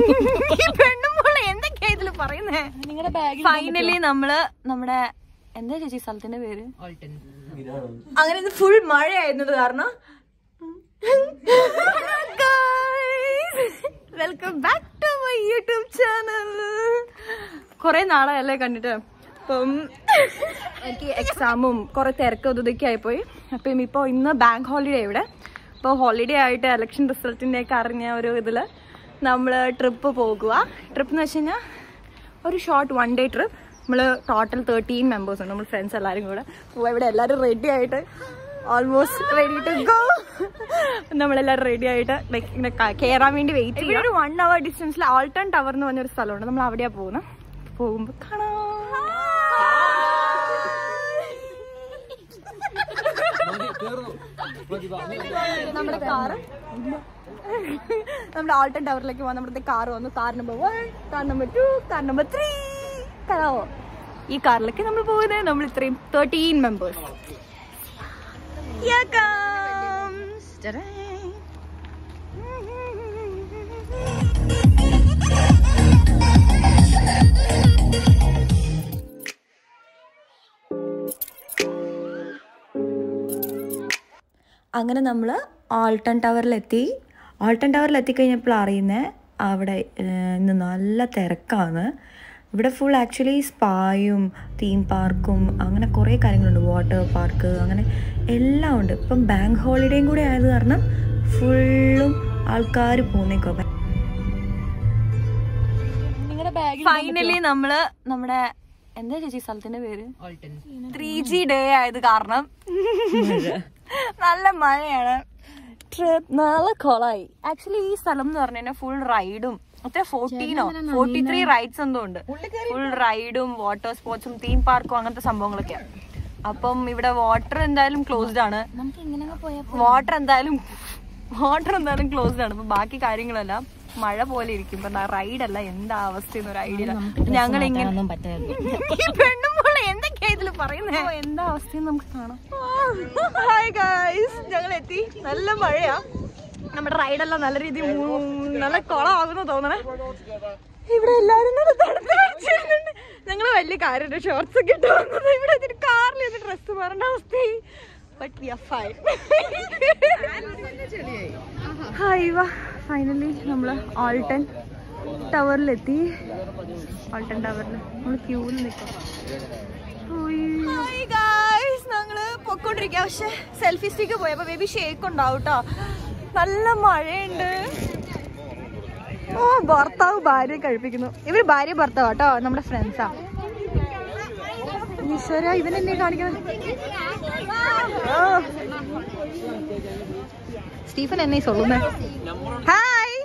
ഈ പെണ്ണുമ്പോൾ എന്തൊക്കെയാ ഇതില് പറയുന്നേ നിങ്ങളുടെ ബാഗിൽ ഫൈനലി നമ്മള് നമ്മുടെ എന്താ ചേച്ചി സ്ഥലത്തിന്റെ പേര് അങ്ങനെ ഇത് ഫുൾ മഴയായിരുന്നത് കാരണം welcome back to my YouTube channel കുറെ നാളെയല്ലേ കണ്ടിട്ട് അപ്പം എനിക്ക് എക്സാമും കുറെ തിരക്കും ഇതൊക്കെ ആയിപ്പോയി അപ്പം ഇപ്പൊ ഇന്ന് ബാങ്ക് ഹോളിഡേ ഇവിടെ അപ്പോൾ ഹോളിഡേ ആയിട്ട് ഇലക്ഷൻ റിസൾട്ടിന്റെ ഒക്കെ അറിഞ്ഞ ഒരു ഇതില് നമ്മള് ട്രിപ്പ് പോകുക ട്രിപ്പ് എന്ന് വെച്ച് കഴിഞ്ഞാൽ ഒരു ഷോർട്ട് വൺ ഡേ ട്രിപ്പ് നമ്മൾ ടോട്ടൽ തേർട്ടീൻ മെമ്പേഴ്സ് ഉണ്ട് നമ്മൾ ഫ്രണ്ട്സ് എല്ലാവരും കൂടെ അപ്പോൾ ഇവിടെ എല്ലാവരും റെഡി ആയിട്ട് ഓൾമോസ്റ്റ് റെഡി ടു ഗോ നമ്മളെല്ലാവരും റെഡി ആയിട്ട് like ഇങ്ങനെ ക- കയറാൻ വേണ്ടി വെയിറ്റ് ചെയ്യും ഒരു വൺ അവർ ഡിസ്റ്റൻസിൽ ആൾട്ടൺ ടവർ എന്ന് പറഞ്ഞൊരു സ്ഥലമുണ്ട് നമ്മൾ അവിടെയാണ് പോകുന്നത് പോകുമ്പോൾ കാണാം നമ്മുടെ കാറ് നമ്മുടെ ആൾട്ടൺ ടവറിലേക്ക് പോകാൻ നമ്മുടെ കാർ വന്നു car number one car number two car number three കഥാവോ ഈ കാറിലേക്ക് നമ്മൾ പോകുന്നത് നമ്മൾ ഇത്രയും തേർട്ടീൻ മെമ്പേഴ്സ് അങ്ങനെ നമ്മൾ ആൾട്ടൺ ടവറിലെത്തി ആൾട്ടൺ ടവറിൽ എത്തിക്കഴിഞ്ഞപ്പോൾ അറിയുന്നത് അവിടെ ഏഹ്, ഇന്ന് നല്ല തിരക്കാണ് ഇവിടെ ഫുൾ ആക്ച്വലി സ്പായും തീം പാർക്കും അങ്ങനെ കുറേ കാര്യങ്ങളുണ്ട് വാട്ടർ പാർക്ക് അങ്ങനെ എല്ലാം ഉണ്ട് ഇപ്പം ബാങ്ക് ഹോളിഡേയും കൂടെ ആയത് കാരണം ഫുള്ളും ആൾക്കാർ പോകുന്നേക്കോ നിങ്ങളുടെ ബാഗിൽ ഫൈനലി നമ്മള് നമ്മുടെ എന്താ ചേച്ചി സ്ഥലത്തിന്റെ പേര് ത്രീ ജി ഡേ ആയത് കാരണം നല്ല മഴയാണ് ട്രിപ്പ് നല്ല കൊളായി ആക്ച്വലി ഈ സ്ഥലം എന്ന് പറഞ്ഞു കഴിഞ്ഞാൽ ഫുൾ റൈഡും എത്ര ഫോർട്ടീനോ ഫോർട്ടി ത്രീ റൈഡ്സ് എന്തോ ഉണ്ട് ഫുൾ റൈഡും വാട്ടർ സ്പോർട്സും തീം പാർക്കും അങ്ങനത്തെ സംഭവങ്ങളൊക്കെയാണ് അപ്പം ഇവിടെ വാട്ടർ എന്തായാലും ക്ലോസ്ഡ് ആണ് നമുക്ക് ഇങ്ങനെ പോയാൽ വാട്ടർ എന്തായാലും വാട്ടർ എന്തായാലും ക്ലോസ്ഡ് ആണ് അപ്പൊ ബാക്കി കാര്യങ്ങളെല്ലാം മഴ പോലെ ഇരിക്കും ഇപ്പൊ റൈഡല്ല എന്താ അവസ്ഥ ഒരു ഐഡിയ ഞങ്ങൾ ഇങ്ങനെ ഒന്നും പറ്റില്ല ഈ പെണ്ണുമ്പോൾ എന്തൊക്കെയാ ഇതില് പറയുന്നേ ഓ, എന്താ അവസ്ഥയും നമുക്ക് കാണാം ഹായ് ഗായ്സ് ഞങ്ങൾ എത്തി നല്ല മഴയാ നമ്മുടെ റൈഡെല്ലാം നല്ല രീതിയിൽ നല്ല കുളമാകുന്നു തോന്നണേ ഇവിടെ എല്ലാരും നല്ല തണുത്ത് വെച്ചിരുന്നുണ്ട് ഞങ്ങള് വലിയ കാര്യം ഷോർട്സ് ഒക്കെ ഇട്ട് വന്നത് ഇവിടെ കാറിൽ ഒന്ന് ഡ്രസ്സ് മാറേണ്ട അവസ്ഥയായി but we are fine hi വാ ഫൈനലി നമ്മള് ആൾട്ടൺ ടവറിലെത്തി ആൾട്ടൺ ടവറിൽ നമ്മൾ ക്യൂവിൽ നിൽക്കാം ഞങ്ങള് പൊക്കോണ്ടിരിക്കുക പക്ഷെ സെൽഫി സ്റ്റിക്ക് പോയപ്പോ ബേബി ഷേക്ക് ഉണ്ടാവും കേട്ടോ നല്ല മഴയുണ്ട് ഓ ഭർത്താവ് ഭാര്യ കഴിപ്പിക്കുന്നു ഇവര് ഭാര്യ ഭർത്താവ് കേട്ടോ നമ്മുടെ ഫ്രണ്ട്സാ ഈശ്വര ഇവൻ എന്നെ കാണിക്കണം ഓ. സ്റ്റീഫൻ എന്നെ സൊല്ലുന്നേ ഹായ്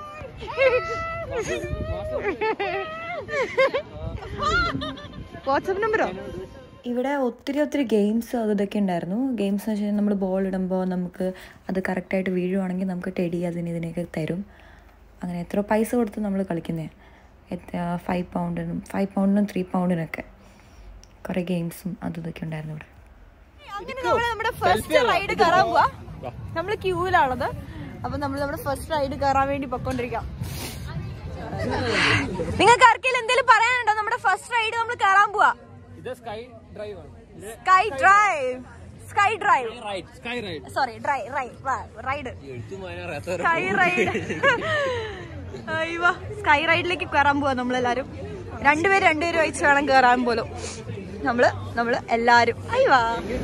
വാട്സപ്പ് നമ്പറോ ഇവിടെ ഒത്തിരി ഒത്തിരി ഗെയിംസ് അത് ഇതൊക്കെ ഉണ്ടായിരുന്നു ഗെയിംസ് എന്ന് വെച്ചാൽ നമ്മൾ ബോൾ ഇടുമ്പോൾ നമുക്ക് അത് കറക്റ്റായിട്ട് വീഴുവാണെങ്കിൽ നമുക്ക് ടെടി അതിന് ഇതിനൊക്കെ തരും അങ്ങനെ എത്ര പൈസ കൊടുത്ത് നമ്മൾ കളിക്കുന്നത് ഫൈവ് പൗണ്ടിനും ഫൈവ് പൗണ്ടിനും ത്രീ പൗണ്ടിനൊക്കെ കുറേ ഗെയിംസും അതും ഇതൊക്കെ ഉണ്ടായിരുന്നു ഇവിടെ അങ്ങനെ നമ്മൾ നമ്മുടെ ഫസ്റ്റ് റൈഡ് കയറാൻ പോവാ നമ്മൾ ക്യൂവിലാണത് അപ്പൊ നമ്മൾ നമ്മുടെ ഫസ്റ്റ് റൈഡ് കയറാൻ വേണ്ടി പൊക്കോണ്ടിരിക്കാം നിങ്ങൾക്ക് ആർക്കെങ്കിലും എന്തെങ്കിലും പറയാനുണ്ടോ നമ്മുടെ ഫസ്റ്റ് റൈഡ് നമ്മൾ കയറാൻ പോവാ sky drive sky drive sorry dry ride sky ride അയ്യോ സ്കൈ റൈഡിലേക്ക് കയറാൻ പോവാ നമ്മളെല്ലാരും രണ്ടുപേര് രണ്ടുപേര് വെച്ച് വേണം കയറാൻ പോലും നമ്മള് നമ്മള് എല്ലാരും അയ്യോ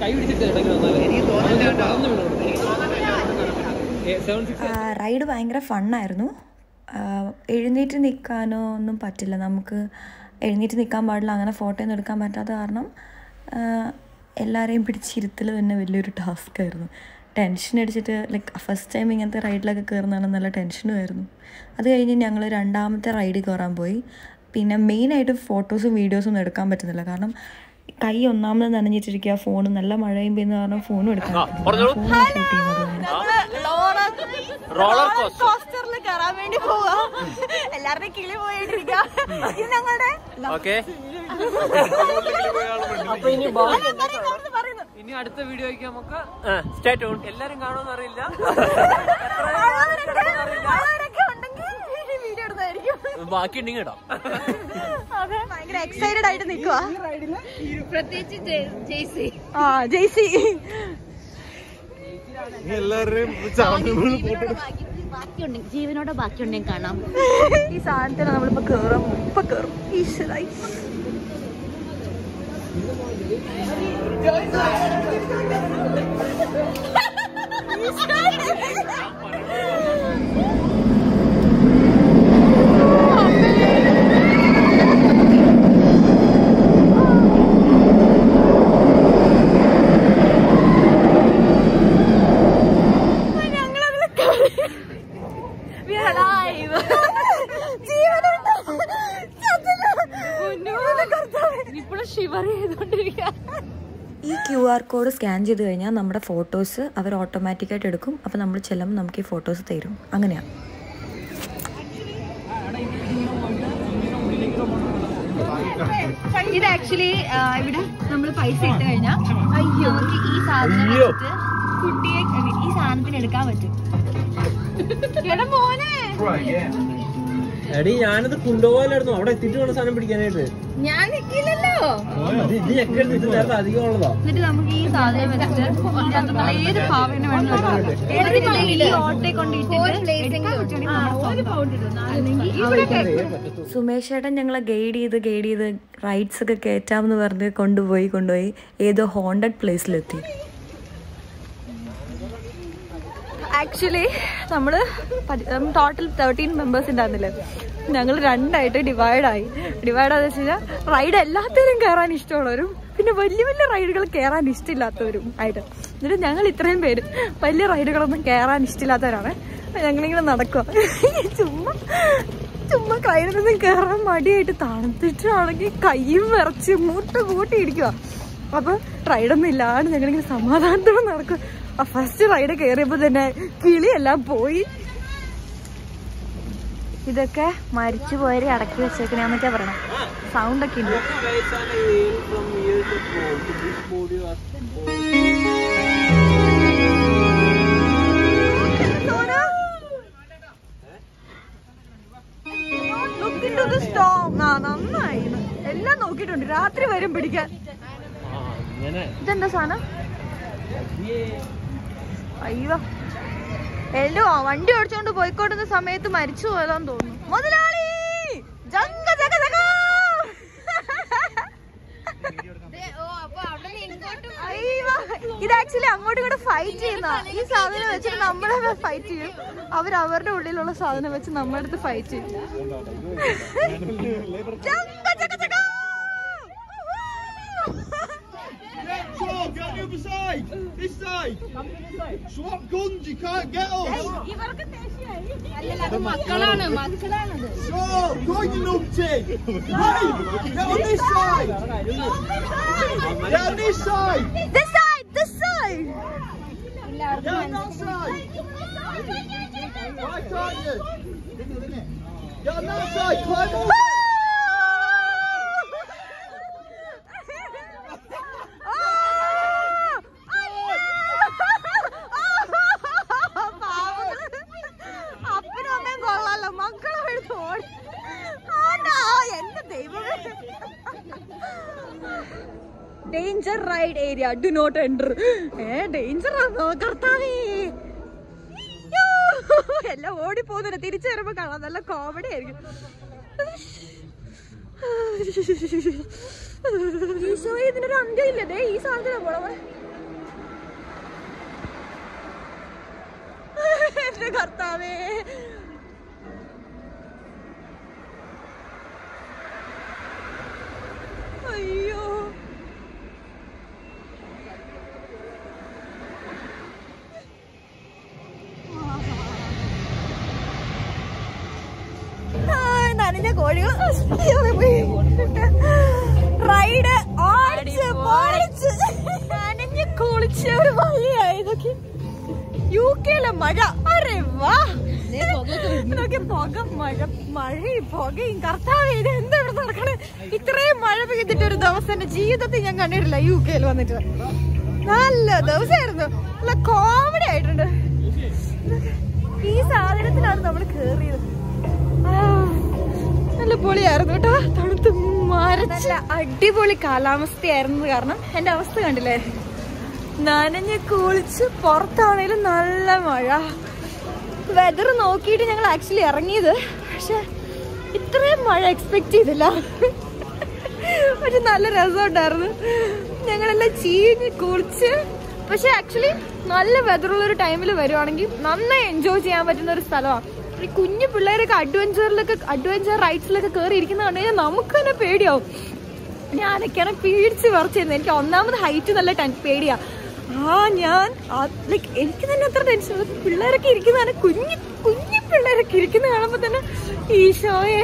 റൈഡ് ഭയങ്കര ഫണ്ണായിരുന്നു എഴുന്നേറ്റ് നിൽക്കാനോ ഒന്നും പറ്റില്ല നമുക്ക് എഴുന്നേറ്റ് നിൽക്കാൻ പാടില്ല അങ്ങനെ ഫോട്ടോ ഒന്നും എടുക്കാൻ പറ്റാത്ത കാരണം ആ, എല്ലാവരെയും പിടിച്ചിരുത്തൽ തന്നെ വലിയൊരു ടാസ്ക് ആയിരുന്നു ടെൻഷൻ അടിച്ചിട്ട് ലൈക്ക് ഫസ്റ്റ് ടൈം ഇങ്ങനത്തെ റൈഡിലൊക്കെ കയറുന്നതാണ് നല്ല ടെൻഷനും ആയിരുന്നു അത് കഴിഞ്ഞ് ഞങ്ങൾ രണ്ടാമത്തെ റൈഡിൽ കയറാൻ പോയി പിന്നെ മെയിനായിട്ട് ഫോട്ടോസും വീഡിയോസും ഒന്നും എടുക്കാൻ പറ്റുന്നില്ല കാരണം കൈ ഒന്നാമത് നനഞ്ഞിട്ടിരിക്കുക ഫോൺ നല്ല മഴയും പെയ്യുന്ന കാരണം ഫോണും എടുക്കാൻ ഫോൺ ഷൂട്ട് ചെയ്യുന്നത് റോളർ കോസ്റ്ററിൽ കയറാൻ വേണ്ടി പോവാ എല്ലാവരുടെയും കിളി പോയിട്ടിരിക്കുക ഇത് ഞങ്ങളുടെ അപ്പൊ ഇനി പറയുന്നു, പറയുന്നു. ഇനി അടുത്ത വീഡിയോയ്ക്ക് നമുക്ക് സ്റ്റേ ട്യൂൺ എല്ലാരും കാണുമെന്ന് അറിയില്ല ഉള്ളവരൊക്കെ- ഉള്ളവരൊക്കെ ഉണ്ടെങ്കിൽ വീഡിയോ എടുത്തായിരിക്കും ബാക്കി ഉണ്ടെങ്കിൽ ഇടാം അതെ ഭയങ്കര എക്സൈറ്റഡ് ആയിട്ട് നിക്കുവാ പ്രത്യേകിച്ച് ജെയ്സി ആ ജെയ്സി എല്ലാവരുടെയും ചാനലുകൾ ഫോട്ടോ ബാക്കിയുണ്ട് ജീവനോടെ ബാക്കിയുണ്ടെങ്കിൽ കാണാം ഈ സാധനത്തിന് നമ്മളിപ്പോ കേറും ഇപ്പൊ കേറും ഈശ്വരായി ഞങ്ങളതില് കയറി. We are alive. ജീവനുണ്ട്. ചത്തില്ല. പൊന്നോനെ കർത്താവേ. ഇപ്പോഴും ഷിവർ ചെയ്തോണ്ടിരിക്കുക ഈ ക്യു ആർ കോഡ് സ്കാൻ ചെയ്ത് കഴിഞ്ഞാൽ നമ്മുടെ ഫോട്ടോസ് അവർ ഓട്ടോമാറ്റിക്കായിട്ട് എടുക്കും അപ്പോൾ നമ്മൾ ചെല്ലുമ്പോൾ നമുക്ക് ഈ ഫോട്ടോസ് തരും അങ്ങനെയാണ് ഇത് ആക്ച്വലി ഇവിടെ നമ്മൾ പൈസ ഇട്ട് കഴിഞ്ഞാൽ അയ്യോ ഈ സാധനം വെച്ചിട്ട് കുട്ടിയെ I mean, ഈ സാധനത്തിന് എടുക്കാൻ പറ്റും എടാ മോനെ എടി ഞാനത് കൊണ്ടുപോകാനായിരുന്നു അവിടെ എത്തിയിട്ട് വേണം സാധനം പിടിക്കാനായിട്ട് ഞാൻ നിക്കില്ലല്ലോ ഇത് ഇത് ഞെക്കി എടുത്ത് ഇത് നേരത്തെ അധികം ഉള്ളതാ എന്നിട്ട് നമുക്ക് ഈ സാധനം വെച്ചിട്ട് അതിനകത്തുള്ള ഏത് പാവിനെ വേണമെങ്കിലും എടുക്കാം. ഈ ഓട്ടെ കൊണ്ടിട്ട് എടുക്കാൻ പറ്റുവാണെങ്കിൽ നമ്മുടെ സ്വന്തം. അല്ലെങ്കിൽ ഇവിടെ കേട്ടോ. സുമേഷ് ചേട്ടൻ ഞങ്ങളെ ഗൈഡ് ചെയ്ത് ഗൈഡ് ചെയ്ത് റൈഡ്സ് ഒക്കെ കയറ്റാമെന്ന് പറഞ്ഞ് കൊണ്ടുപോയി കൊണ്ടുപോയി ഏതോ ഹോണ്ടഡ് പ്ലേസിലെത്തി ആക്ച്വലി നമ്മള് ടോട്ടൽ തേർട്ടീൻ മെമ്പേഴ്സ് ഉണ്ടായിരുന്നില്ലേ ഞങ്ങൾ രണ്ടായിട്ട് ഡിവൈഡായി ഡിവൈഡ് ആണെന്ന് വെച്ച് കഴിഞ്ഞാൽ റൈഡ് എല്ലാത്തിനും കയറാൻ ഇഷ്ടമുള്ളവരും പിന്നെ വലിയ വലിയ റൈഡുകൾ കയറാൻ ഇഷ്ടമില്ലാത്തവരും ആയിട്ട് എന്നിട്ട് ഞങ്ങൾ ഇത്രയും പേര് വലിയ റൈഡുകളൊന്നും കയറാൻ ഇഷ്ടമില്ലാത്തവരാണ് അപ്പൊ ഞങ്ങളിങ്ങനെ നടക്കുക ചുമ്മാ ചുമ്മാ റൈഡിനൊന്നും കയറാൻ മടിയായിട്ട് തണുത്തിട്ടാണെങ്കിൽ കയ്യും വിറച്ച് മൂട്ട് കൂട്ടി ഇരിക്കുക അപ്പൊ റൈഡൊന്നും ഇല്ലാണ്ട് ഞങ്ങളിങ്ങനെ സമാധാനത്തോടെ നടക്കും ആ ഫസ്റ്റ് റൈഡ് കയറിയപ്പോ തന്നെ കിളിയെല്ലാം പോയി ഇതൊക്കെ മരിച്ചു പോയവരെ അടക്കി വെച്ചേക്കണെന്നൊക്കെ പറയണം സൗണ്ട് ഒക്കെ ഉണ്ട് Look into the storm. ആ നന്നായി എല്ലാം നോക്കിയിട്ടുണ്ട് രാത്രി വരും പിടിക്കാൻ അങ്ങനെ ഇതെന്താ സാധനം അയ്യോ എല്ലോ വണ്ടി ഓടിച്ചോണ്ട് പോയിക്കോട്ടുന്ന സമയത്ത് മരിച്ചു പോയതാന്ന് തോന്നുന്നു മുതലാളി ജങ്ക ജഗ ജഗ. അയ്യോ, ഇത് ആക്ച്വലി അങ്ങോട്ടും ഇങ്ങോട്ട് ഫൈറ്റ് ചെയ്യുന്ന ഈ സാധനം വെച്ചിട്ട് നമ്മളെ ഫൈറ്റ് ചെയ്യും അവർ അവരുടെ ഉള്ളിലുള്ള സാധനം വെച്ച് നമ്മുടെ അടുത്ത് ഫൈറ്റ് ചെയ്യും ജങ്ക ജഗ ജഗ. Sean, get on the other side! This side! Swap guns, you can't get us! മക്കളാണ് മക്കളാണത് Sean, go you numpty! Right! Get on this side! Get on this side! This side, this side. Get on that side! Why can't you? Get on that side, climb over! അപ്പനും അമ്മയും കൊള്ളാലോ മക്കളെ എടുത്ത് ഓടി ആണ്ടാ, എന്റെ ദൈവമേ danger ride area do not enter a danger ആണോ കർത്താവേ അയ്യോ, എല്ലാം ഓടിപ്പോകുന്നുണ്ട് തിരിച്ചു വരുമ്പോ കാണാം നല്ല കോമഡി ആയിരിക്കും ഈശോ ഇതിനൊരു അന്ത്യം ഇല്ല ദേ ഈ സാധനം പോളെ എന്റെ കർത്താവേ അയ്യോ ആ, നനഞ്ഞ കോഴികൾ റൈഡ് ഓടിച്ച് പൊളിച്ച് നനഞ്ഞ് കുളിച്ച ഒരു വഴിയായി ഇതൊക്കെ യു കെയിലെ മഴ അരെ വാ ഇതൊക്കെ പുക മഴ മഴയും പുകയും കർത്താവ് ഇത് എന്താ ഇവിടെ നടക്കണേ ഇത്രയും മഴ പെയ്തിട്ട് ഒരു ദിവസം എന്റെ ജീവിതത്തിൽ ഞാൻ കണ്ടിട്ടില്ല യു കെയിൽ വന്നിട്ട് നല്ല ദിവസമായിരുന്നു നല്ല കോമഡി ആയിട്ടുണ്ട് ഈ സാധനത്തിലാണ് നമ്മൾ കേറിയത് ആ, പൊളിയായിരുന്നു കേട്ടോ തണുത്ത് മരച്ച അടിപൊളി കാലാവസ്ഥയായിരുന്നത് കാരണം എന്റെ അവസ്ഥ കണ്ടില്ലേ നനഞ്ഞ് കുളിച്ച് പുറത്താണേലും നല്ല മഴ വെതർ നോക്കിയിട്ട് ഞങ്ങൾ ആക്ച്വലി ഇറങ്ങിയത് പക്ഷെ ഇത്രയും മഴ എക്സ്പെക്ട് ചെയ്തില്ല പക്ഷെ നല്ല രസമുണ്ടായിരുന്നു ഞങ്ങളെല്ലാം ചീഞ്ഞ് കുളിച്ച് പക്ഷെ ആക്ച്വലി നല്ല വെതറുള്ള ഒരു ടൈമിൽ വരുവാണെങ്കിൽ നന്നായി എൻജോയ് ചെയ്യാൻ പറ്റുന്ന ഒരു സ്ഥലമാണ് ഈ കുഞ്ഞു പിള്ളേരൊക്കെ അഡ്വഞ്ചറിലൊക്കെ അഡ്വഞ്ചർ റൈഡ്സിലൊക്കെ കയറി ഇരിക്കുന്ന കണ്ടു കഴിഞ്ഞാൽ നമുക്ക് തന്നെ പേടിയാവും ഞാനൊക്കെയാണ് പേടിച്ച് പറിച്ചിരുന്നത് എനിക്ക് ഒന്നാമത് ഹൈറ്റ് നല്ല ടെൻ പേടിയാ ആ ഞാൻ ലൈക്ക് എനിക്ക് തന്നെ അത്ര ടെൻഷൻ പിള്ളേരൊക്കെ ഇരിക്കുന്നതാണ് കുഞ്ഞു കുഞ്ഞു പിള്ളേരൊക്കെ ഇരിക്കുന്ന കാണുമ്പോ തന്നെ ഈശോയെ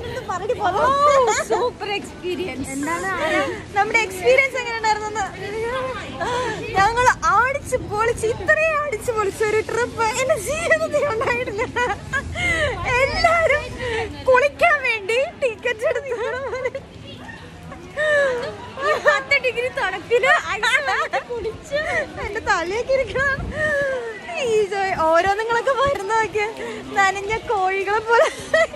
സൂപ്പർ എക്സ്പീരിയൻസ് എന്താണ് നമ്മുടെ എക്സ്പീരിയൻസ് എങ്ങനെ ഉണ്ടായിരുന്നു ഞങ്ങൾ ആടിച്ച് പൊളിച്ച് ഇത്രയും ആടിച്ച് പൊളിച്ച ഒരു ട്രിപ്പ് എന്റെ ജീവിതത്തിൽ ഉണ്ടായിട്ടില്ല എല്ലാരും കുളിക്കാൻ വേണ്ടി ടിക്കറ്റ് എടുത്തു പത്ത് ഡിഗ്രി തണുപ്പിന് കുളിച്ച് എന്റെ തലയൊക്കെ ഇരിക്കണം ഈശോ ഓരോന്നുങ്ങളൊക്കെ വരുന്നതൊക്കെ നനഞ്ഞ കോഴികളെ പോലെ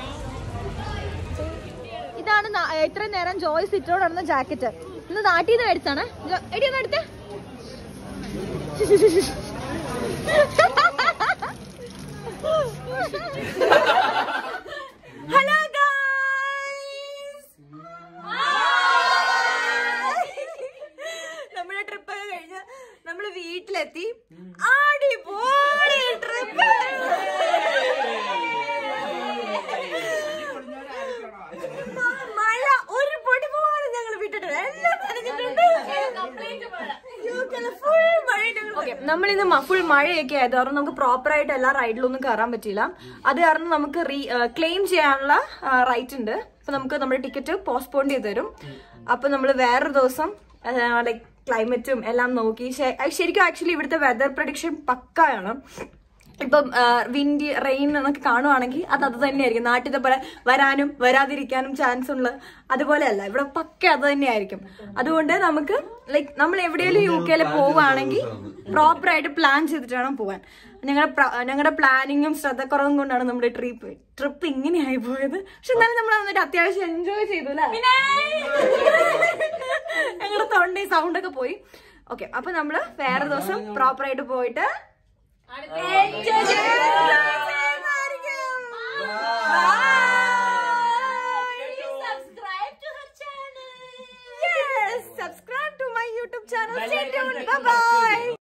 ഇതാണ് ന- ഇത്രയും നേരം ജോയ് സിറ്റോട് നടന്ന ജാക്കറ്റ് ഇന്ന് നാട്ടിൽ നിന്ന് മേടിച്ചാണ് ജോ- എടി ഒന്ന് എടുത്തേ ഹലോ നമ്മുടെ ട്രിപ്പ് ഒക്കെ കഴിഞ്ഞ് നമ്മള് വീട്ടിലെത്തി അടിപൊളി ട്രിപ്പ് മഴ ഒരു പൊടി പോലും ഞങ്ങൾ വിട്ടിട്ടില്ല എല്ലാം നനഞ്ഞിട്ടുണ്ട് നമ്മളിന്ന് ഫുൾ മഴയൊക്കെ ആയത് കാരണം നമുക്ക് പ്രോപ്പർ ആയിട്ട് എല്ലാ റൈഡിലൊന്നും കയറാൻ പറ്റിയില്ല അത് കാരണം നമുക്ക് റീ ക്ലെയിം ചെയ്യാനുള്ള റൈറ്റ് ഉണ്ട് അപ്പൊ നമുക്ക് നമ്മുടെ ടിക്കറ്റ് പോസ്റ്റ്പോൺ ചെയ്ത് തരും അപ്പൊ നമ്മൾ വേറൊരു ദിവസം ലൈക് ക്ലൈമറ്റും എല്ലാം നോക്കി ശ- ശരിക്കും ആക്ച്വലി ഇവിടുത്തെ വെതർ പ്രഡിക്ഷൻ പക്കായാണ് ഇപ്പം വിൻഡി റെയിൻ എന്നൊക്കെ കാണുവാണെങ്കിൽ അത് അത് തന്നെയായിരിക്കും നാട്ടിലത്തെ പോലെ വരാനും വരാതിരിക്കാനും ചാൻസ് ഉള്ള അതുപോലെയല്ല ഇവിടെ പക്ക അത് തന്നെയായിരിക്കും അതുകൊണ്ട് നമുക്ക് ലൈക്ക് നമ്മൾ എവിടെയെങ്കിലും യു കെയിൽ പോവുകയാണെങ്കിൽ പ്രോപ്പർ ആയിട്ട് പ്ലാൻ ചെയ്തിട്ട് വേണം പോവാൻ ഞങ്ങളുടെ ഞങ്ങളുടെ പ്ലാനിങ്ങും ശ്രദ്ധക്കുറവും കൊണ്ടാണ് നമ്മുടെ ട്രിപ്പ് ട്രിപ്പ് ഇങ്ങനെയായി പോയത് പക്ഷെ എന്നാലും നമ്മൾ വന്നിട്ട് അത്യാവശ്യം എൻജോയ് ചെയ്തു അല്ലേ ഞങ്ങളുടെ തൊണ്ട സൗണ്ട് ഒക്കെ പോയി ഓക്കെ അപ്പൊ നമ്മള് വേറെ ദിവസം പ്രോപ്പർ ആയിട്ട് പോയിട്ട് Enjoy Subscribe to her channel. Yes, subscribe to my YouTube channel. Stay tuned. Bye bye.